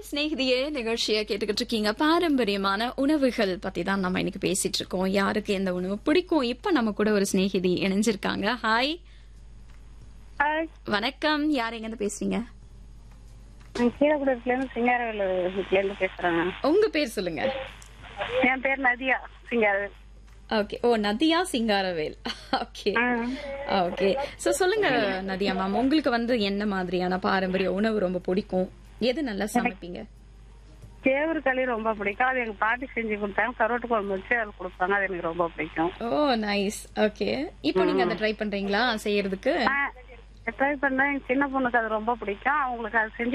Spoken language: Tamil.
சிநேகிதியே நிகழ்ச்சியை கேட்டுக்கிட்டு இருக்கீங்க பாரம்பரியமான உணவுகள் பத்தி தான் நம்ம இன்னைக்கு பேசிட்டு இருக்கோம் யாருக்கு எந்த உணவு பிடிக்கும் இப்ப நம்ம கூட ஒரு சிநேகிதி இணைஞ்சிருக்காங்க ஹாய் ஹாய் வணக்கம் யார் எங்க இருந்து பேசுறீங்க நான் கீழக்குடியிலேருந்து சிங்காரவேலு வீட்டிலேருந்து பேசுறேங்க உங்க பேர் சொல்லுங்க என் பேர் நதியா சிங்காரவேல் ஓகே ஓ Nadiya Singaravel okay okay so சொல்லுங்க நதியா மேம் உங்களுக்கு வந்து என்ன மாதிரியான பாரம்பரிய உணவு ரொம்ப பிடிக்கும் எது நல்லா சமைப்பீங்க கேவரு களி ரொம்ப பிடிக்கும் அது எங்க பாட்டி செஞ்சு கொடுத்தாங்க கரோட்டு குழம்பு வச்சு அது கொடுப்பாங்க அது எனக்கு ரொம்ப பிடிக்கும் ஓ நைஸ் ஓகே இப்போ நீங்க அதை ட்ரை பண்றீங்களா செய்யறதுக்கு ட்ரை பண்ணா எங்க சின்ன பொண்ணுக்கு அது ரொம்ப பிடிக்கும் அவங்களுக்கு அது செஞ்சு